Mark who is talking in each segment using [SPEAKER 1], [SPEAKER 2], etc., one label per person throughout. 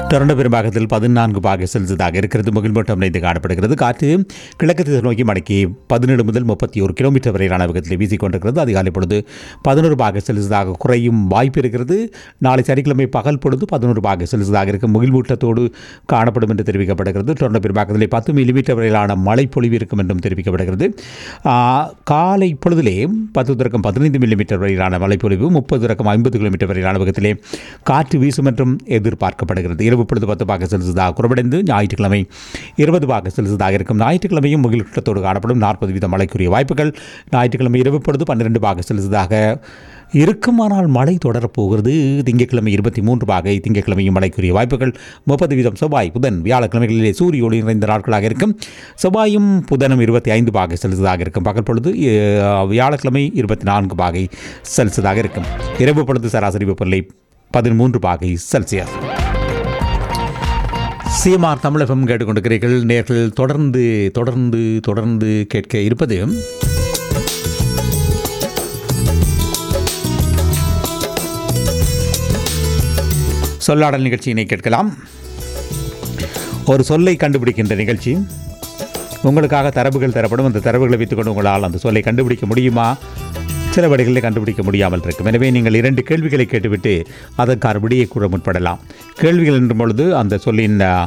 [SPEAKER 1] Toronto பெரும்பாகத்தில் பதினான்கு பாக செல்சியஸாக இருக்கிறது முகில்மூட்டம் நிறைந்து காணப்படுகிறது காற்று கிழக்கு திசை நோக்கி மணிக்கு பதினேழு முதல் முப்பத்தி ஒரு கிலோமீட்டர் வரையிலான வேகத்தில் வீசிக்கொண்டிருக்கிறது அதிகாலை பொழுது பதினோரு பாக செல்சியஸாக குறையும் வாய்ப்பு இருக்கிறது நாளை சனிக்கிழமை பகல் பொழுது பதினோரு பாக செல்சியஸாக இருக்கும் முகில்மூட்டத்தோடு காணப்படும் என்று தெரிவிக்கப்படுகிறது டொரண்டோ பெரும்பாகத்தில் பத்து மில்லிமீட்டர் வரையிலான மழை பொழிவு இருக்கும் என்றும் தெரிவிக்கப்படுகிறது ஆ, காலை பொழுதிலே பத்து தொடக்கம் பதினைந்து மில்லிமீட்டர் வரையிலான மழைப்பொழிவு முப்பது தொடக்கம் ஐம்பது கிலோமீட்டர் வரையிலான வேகத்திலே காற்று வீசும் என்றும் எதிர்பார்க்கப்படுகிறது இரவு பொழுது பத்து பாக செல்சியஸாக குறைவடைந்து ஞாயிற்றுக்கிழமை இருபது பாக செல்சியஸாக இருக்கும் ஞாயிற்றுக்கிழமையும் முகில்கூட்டத்தோடு காணப்படும் நாற்பது வீதம் மழைக்குரிய வாய்ப்புகள் ஞாயிற்றுக்கிழமை இரவு பொழுது பன்னிரெண்டு பாக செல்சியஸாக இருக்குமானால் மழை தொடரப்போகிறது திங்கட்கிழமை இருபத்தி மூன்று பாகை திங்கட்கிழமையும் மழைக்குரிய வாய்ப்புகள் முப்பது வீதம் செவ்வாய் புதன் வியாழக்கிழமைகளிலே சூரிய ஒளி நிறைந்த நாட்களாக இருக்கும் செவ்வாயும் புதனும் இருபத்தி ஐந்து பாகை செல்சியஸாக இருக்கும் பகல் பொழுது அஹ், வியாழக்கிழமை இருபத்தி நான்கு பாகை செல்சியஸாக இருக்கும் இரவு பொழுது சராசரி வெப்பநிலை பதிமூன்று பாகை செல்சியஸ் சிஎம்ஆர் தமிழகம் கேட்டுக்கொண்டிருக்கிறீர்கள் நேர்கள் தொடர்ந்து தொடர்ந்து தொடர்ந்து கேட்க இருப்பது சொல்லாடல் நிகழ்ச்சியினை கேட்கலாம் ஒரு சொல்லை கண்டுபிடிக்கின்ற நிகழ்ச்சி உங்களுக்காக தரவுகள் தரப்படும் அந்த தரவுகளை வைத்துக்கொண்டு உங்களால் அந்த சொல்லை கண்டுபிடிக்க முடியுமா சில வழிகளில் கண்டுபிடிக்க முடியாமல் இருக்கும் எனவே நீங்கள் இரண்டு கேள்விகளை கேட்டுவிட்டு அதற்கான விடையை கூற முற்படலாம் கேள்விகள் என்றும் பொழுது அந்த சொல்லின் ஆ,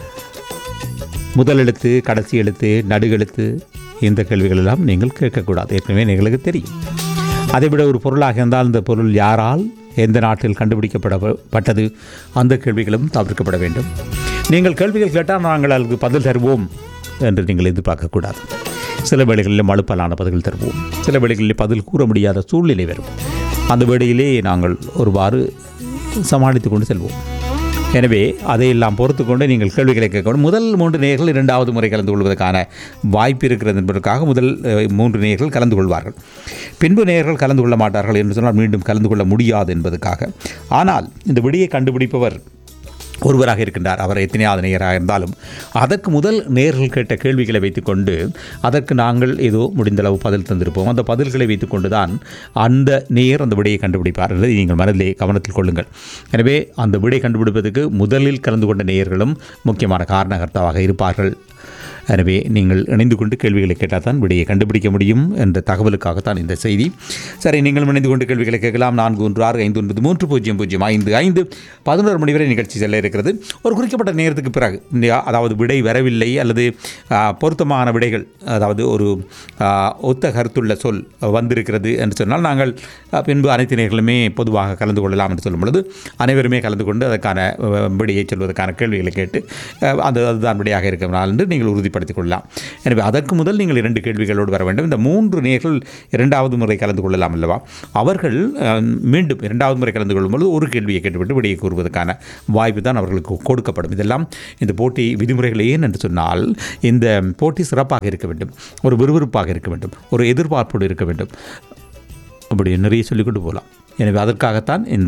[SPEAKER 1] முதல் எழுத்து கடைசி எழுத்து நடுகெழுத்து இந்த கேள்விகள் எல்லாம் நீங்கள் கேட்கக்கூடாது ஏற்கனவே எங்களுக்கு தெரியும் அதைவிட ஒரு பொருளாக இருந்தால் இந்த பொருள் யாரால் எந்த நாட்டில் கண்டுபிடிக்கப்படப்பட்டது அந்த கேள்விகளும் தவிர்க்கப்பட வேண்டும் நீங்கள் கேள்விகள் கேட்டால் நாங்கள் அதுக்கு பதில் தருவோம் என்று நீங்கள் எதிர்பார்க்கக்கூடாது சில வேளைகளில் மழுப்பலான பதில்கள் தருவோம் சில வேளைகளில் பதில் கூற முடியாத சூழ்நிலை வரும் அந்த வேளையிலே நாங்கள் ஒருவாறு சமாளித்து கொண்டு செல்வோம் எனவே அதையெல்லாம் பொறுத்து கொண்டு நீங்கள் கேள்விகளை கேட்கணும் முதல் மூன்று நேர்கள் இரண்டாவது முறை கலந்து கொள்வதற்கான வாய்ப்பு இருக்கிறது என்பதற்காக முதல் அஹ், மூன்று நேர்கள் கலந்து கொள்வார்கள் பின்பு நேர்கள் கலந்து கொள்ள மாட்டார்கள் என்று சொன்னால் மீண்டும் கலந்து கொள்ள முடியாது என்பதற்காக ஆனால் இந்த விடியை கண்டுபிடிப்பவர் ஒருவராக இருக்கின்றார் அவர் எத்தனையாவது நேயராக இருந்தாலும் அதற்கு முதல் நேர்கள் கேட்ட கேள்விகளை வைத்துக்கொண்டு அதற்கு நாங்கள் ஏதோ முடிந்தளவு பதில் தந்திருப்போம் அந்த பதில்களை வைத்துக்கொண்டு தான் அந்த நேர் அந்த விடையை கண்டுபிடிப்பார் என்பதை நீங்கள் மனதிலே கவனத்தில் கொள்ளுங்கள் எனவே அந்த விடை கண்டுபிடிப்பதற்கு முதலில் கலந்து கொண்ட நேயர்களும் முக்கியமான காரணகர்த்தாவாக இருப்பார்கள் எனவே நீங்கள் இணைந்து கொண்டு கேள்விகளை கேட்டால் தான் விடையை கண்டுபிடிக்க முடியும் என்ற தகவலுக்காகத்தான் இந்த செய்தி சரி நீங்கள் இணைந்து கொண்டு கேள்விகளை கேட்கலாம் நான்கு ஒன்று ஆறு ஐந்து ஒன்பது மூன்று பூஜ்ஜியம் பூஜ்ஜியம் ஐந்து ஐந்து பதினோரு மணி வரை நிகழ்ச்சி செல்ல இருக்கிறது ஒரு குறிக்கப்பட்ட நேரத்துக்கு பிறகு இந்த அதாவது விடை வரவில்லை அல்லது ஆ, பொருத்தமான விடைகள் அதாவது ஒரு ஆ, ஒத்த கருத்துள்ள சொல் வந்திருக்கிறது என்று சொன்னால் நாங்கள் ஆ, பின்பு அனைத்து நேர்களுமே பொதுவாக கலந்து கொள்ளலாம் என்று சொல்லும் பொழுது அனைவருமே கலந்து கொண்டு அதற்கான அ, விடையை சொல்வதற்கான கேள்விகளை கேட்டு அ, அது அதுதான் விடையாக இருக்கிறனால் என்று நீங்கள் உறுதிப்படுத்திக் கொள்ளலாம் எனவே அதற்கு முதல் நீங்கள் இரண்டு கேள்விகளோடு வர வேண்டும் இந்த மூன்று நேர்கள் இரண்டாவது முறை கலந்து கொள்ளலாம் அல்லவா அவர்கள் அ, மீண்டும் இரண்டாவது முறை கலந்து கொள்ளும்பொழுது ஒரு கேள்வியை கேட்டுவிட்டு விடையை கூறுவதற்கான வாய்ப்பு தான் அவர்களுக்கு கொடுக்கப்படும் இதெல்லாம் இந்த போட்டி விதிமுறைகள் ஏன் என்று சொன்னால் இந்த போட்டி சிறப்பாக இருக்க வேண்டும் ஒரு விறுவிறுப்பாக இருக்க வேண்டும் ஒரு எதிர்பார்ப்போடு இருக்க வேண்டும் அப்படி நிறைய சொல்லிக்கொண்டு போகலாம் எனவே அதற்காகத்தான் இந்த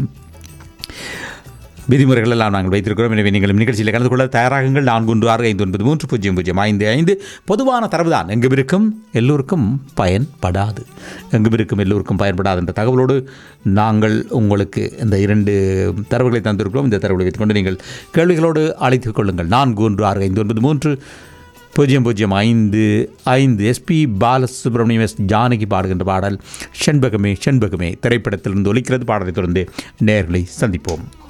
[SPEAKER 1] விதிமுறைகள் எல்லாம் நாங்கள் வைத்திருக்கிறோம் எனவே நீங்கள் நிகழ்ச்சியில் கலந்து கொள்ள தயாராகுங்கள் நான்கு ஒன்று ஆறு ஐந்து ஒன்பது மூன்று பூஜ்ஜியம் பூஜ்ஜியம் ஐந்து ஐந்து பொதுவான தரவு தான் எங்கும் இருக்கும் எல்லோருக்கும் பயன்படாது எங்கும் இருக்கும் எல்லோருக்கும் பயன்படாது என்ற தகவலோடு நாங்கள் உங்களுக்கு இந்த இரண்டு தரவுகளை தந்திருக்கிறோம் இந்த தரவுகளை வைத்துக்கொண்டு நீங்கள் கேள்விகளோடு அழைத்துக் கொள்ளுங்கள் நான்கு ஒன்று ஆறு ஐந்து ஒன்பது மூன்று பூஜ்ஜியம் பூஜ்ஜியம் ஐந்து ஐந்து எஸ்பி பாலசுப்ரமணியம் எஸ் ஜானகி பாடுகின்ற பாடல் செண்பகமே செண்பகமே திரைப்படத்திலிருந்து ஒலிக்கிறது பாடலை தொடர்ந்து நேர்களை சந்திப்போம்